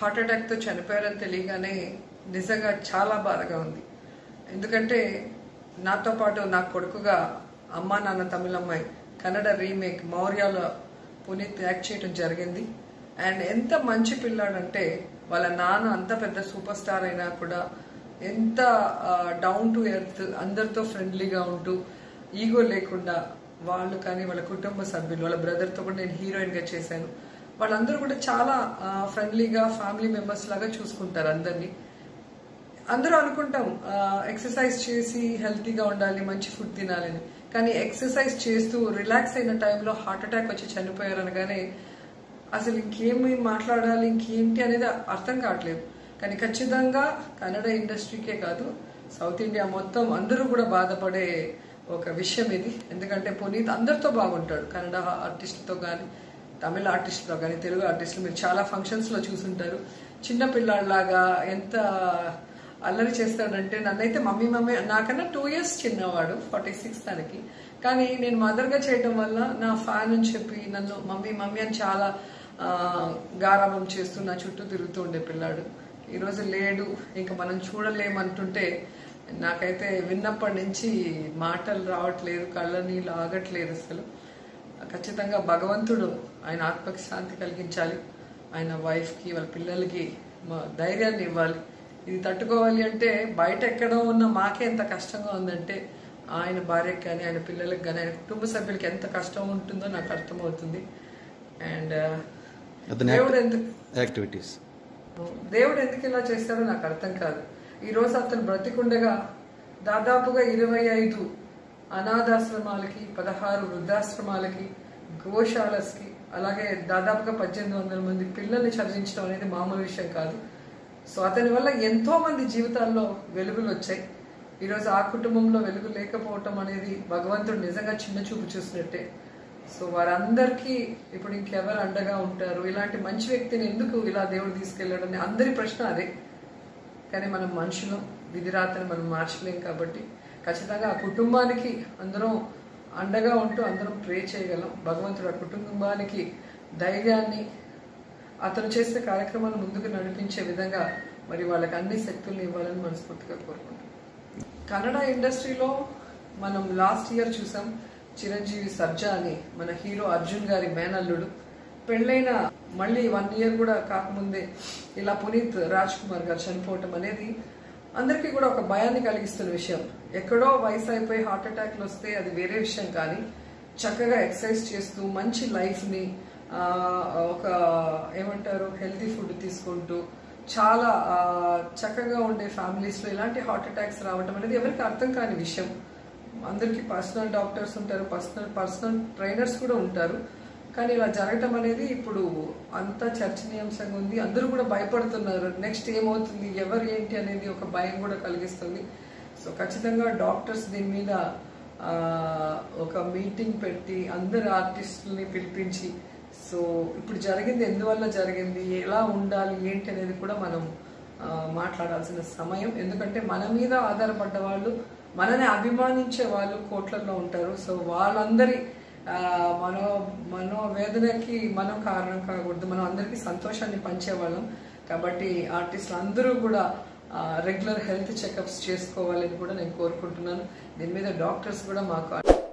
heart అటాక్తో చనిపోయారని తెలియగానే నిజంగా చాలా బాధగా ఉంది ఎందుకంటే నాతో పాటు నా కొడుకుగా అమ్మా నాన్న తమిళమ్మాయి కన్నడ రీమేక్ మౌర్యాలో పునీత్ యాక్ట్ చేయడం జరిగింది అండ్ ఎంత మంచి పిల్లాడంటే వాళ్ళ నాన్న అంత పెద్ద సూపర్ స్టార్ అయినా కూడా ఎంత డౌన్ టు ఎర్త్ అందరితో ఫ్రెండ్లీగా ఉంటూ ఈగో లేకుండా వాళ్ళు కానీ వాళ్ళ కుటుంబ సభ్యులు వాళ్ళ బ్రదర్తో కూడా నేను హీరోయిన్గా చేశాను వాళ్ళందరూ కూడా చాలా ఫ్రెండ్లీగా ఫ్యామిలీ మెంబర్స్ లాగా చూసుకుంటారు అందరినీ అందరూ అనుకుంటాం ఎక్సర్సైజ్ చేసి హెల్తీగా ఉండాలి మంచి ఫుడ్ తినాలని కానీ ఎక్సర్సైజ్ చేస్తూ రిలాక్స్ అయిన టైంలో హార్ట్ అటాక్ వచ్చి చనిపోయారు అనగానే అసలు ఇంకేమి మాట్లాడాలి ఇంకేంటి అనేది అర్థం కావట్లేదు కానీ ఖచ్చితంగా కన్నడ ఇండస్ట్రీకే కాదు సౌత్ ఇండియా మొత్తం అందరూ కూడా బాధపడే ఒక విషయం ఇది ఎందుకంటే పునీత్ అందరితో బాగుంటాడు కన్నడ ఆర్టిస్టులతో కానీ తమిళ ఆర్టిస్టులతో కానీ తెలుగు ఆర్టిస్టులు మీరు చాలా ఫంక్షన్స్లో చూసుంటారు చిన్న పిల్లాడిలాగా ఎంత అల్లరి చేస్తాడంటే నన్నైతే మమ్మీ మమ్మీ నాకన్నా టూ ఇయర్స్ చిన్నవాడు ఫార్టీ సిక్స్ తనకి కానీ నేను మదర్గా చేయడం వల్ల నా ఫ్యాన్ అని చెప్పి నన్ను మమ్మీ మమ్మీ అని చాలా ఆ, గారాబం చేస్తూ నా చుట్టూ తిరుగుతూ ఉండే పిల్లాడు ఈరోజు లేడు ఇంకా మనం చూడలేమంటుంటే నాకైతే విన్నప్పటి నుంచి మాటలు రావట్లేదు కళ్ళ నీళ్ళు ఆగట్లేదు అసలు ఖచ్చితంగా భగవంతుడు ఆయన ఆత్మకి శాంతి కలిగించాలి ఆయన వైఫ్కి వాళ్ళ పిల్లలకి మా ధైర్యాన్ని ఇవ్వాలి ఇది తట్టుకోవాలి అంటే బయట ఎక్కడో ఉన్న మాకే ఎంత కష్టంగా ఉందంటే ఆయన భార్యకి కానీ ఆయన పిల్లలకి కానీ ఆయన కుటుంబ సభ్యులకి ఎంత కష్టం ఉంటుందో నాకు అర్థమవుతుంది అండ్ అతని దేవుడు ఎందుకు యాక్టివిటీస్ దేవుడు ఎందుకు ఇలా చేస్తాడో నాకు అర్థం కాదు ఈ రోజు అతను బ్రతికుండగా దాదాపుగా ఇరవై ఐదు అనాథాశ్రమాలకి పదహారు వృద్ధాశ్రమాలకి గోశాలస్కి అలాగే దాదాపుగా పద్దెనిమిది వందల మంది పిల్లల్ని చదివించడం అనేది మామూలు విషయం కాదు సో అతని వల్ల ఎంతో మంది జీవితాల్లో వెలుగులు వచ్చాయి ఈరోజు ఆ కుటుంబంలో వెలుగు లేకపోవటం అనేది భగవంతుడు నిజంగా చిన్న చూపు చూసినట్టే సో వారందరికీ ఇప్పుడు ఇంకెవరు అండగా ఉంటారు ఇలాంటి మంచి వ్యక్తిని ఎందుకు ఇలా దేవుడు తీసుకెళ్ళాడు అని అందరి ప్రశ్న అదే కానీ మనం మనుషులు విధిరాతని మనం మార్చలేం కాబట్టి ఖచ్చితంగా ఆ కుటుంబానికి అందరం అండగా ఉంటూ అందరం ప్రే చేయగలం భగవంతుడు ఆ కుటుంబానికి ధైర్యాన్ని అతను చేసిన కార్యక్రమాలు ముందుకు నడిపించే విధంగా మరి వాళ్ళకి అన్ని శక్తుల్ని ఇవ్వాలని మనస్ఫూర్తిగా కోరుకుంటున్నాం కన్నడ ఇండస్ట్రీలో మనం లాస్ట్ ఇయర్ చూసాం చిరంజీవి సర్జా అని మన హీరో అర్జున్ గారి మేనల్లుడు పెళ్ళైన మళ్ళీ వన్ ఇయర్ కూడా కాకముందే ఇలా పునీత్ రాజ్ కుమార్ గారు చనిపోవటం అనేది అందరికీ కూడా ఒక భయాన్ని కలిగిస్తున్న విషయం ఎక్కడో వయసు అయిపోయి హార్ట్ అటాక్లు వస్తే అది వేరే విషయం కానీ చక్కగా ఎక్సర్సైజ్ చేస్తూ మంచి లైఫ్ని ఆ, ఒక ఏమంటారు హెల్తీ ఫుడ్ తీసుకుంటూ చాలా ఆ, చక్కగా ఉండే ఫ్యామిలీస్లో ఇలాంటి హార్ట్ అటాక్స్ రావడం అనేది ఎవరికి అర్థం కాని విషయం అందరికీ పర్సనల్ డాక్టర్స్ ఉంటారు పర్సనల్ పర్సనల్ ట్రైనర్స్ కూడా ఉంటారు కానీ ఇలా జరగటం అనేది ఇప్పుడు అంత చర్చనీయాంశంగా ఉంది అందరూ కూడా భయపడుతున్నారు నెక్స్ట్ ఏమవుతుంది ఎవరు ఏంటి అనేది ఒక భయం కూడా కలిగిస్తుంది సో ఖచ్చితంగా డాక్టర్స్ దీని మీద ఆ, ఒక మీటింగ్ పెట్టి అందరు ఆర్టిస్టుల్ని పిలిపించి సో ఇప్పుడు జరిగింది ఎందువల్ల జరిగింది ఎలా ఉండాలి ఏంటి అనేది కూడా మనం ఆ, మాట్లాడాల్సిన సమయం ఎందుకంటే మన మీద ఆధారపడ్డ వాళ్ళు మనని అభిమానించే వాళ్ళు కోట్లలో ఉంటారు సో వాళ్ళందరి ఆ, మనో మనోవేదనకి మనం కారణం కాకూడదు మనం అందరికీ సంతోషాన్ని పంచేవాళ్ళం కాబట్టి ఆర్టిస్టులు అందరూ కూడా రెగ్యులర్ హెల్త్ చెకప్స్ చేసుకోవాలని కూడా నేను కోరుకుంటున్నాను దీని మీద డాక్టర్స్ కూడా మాకు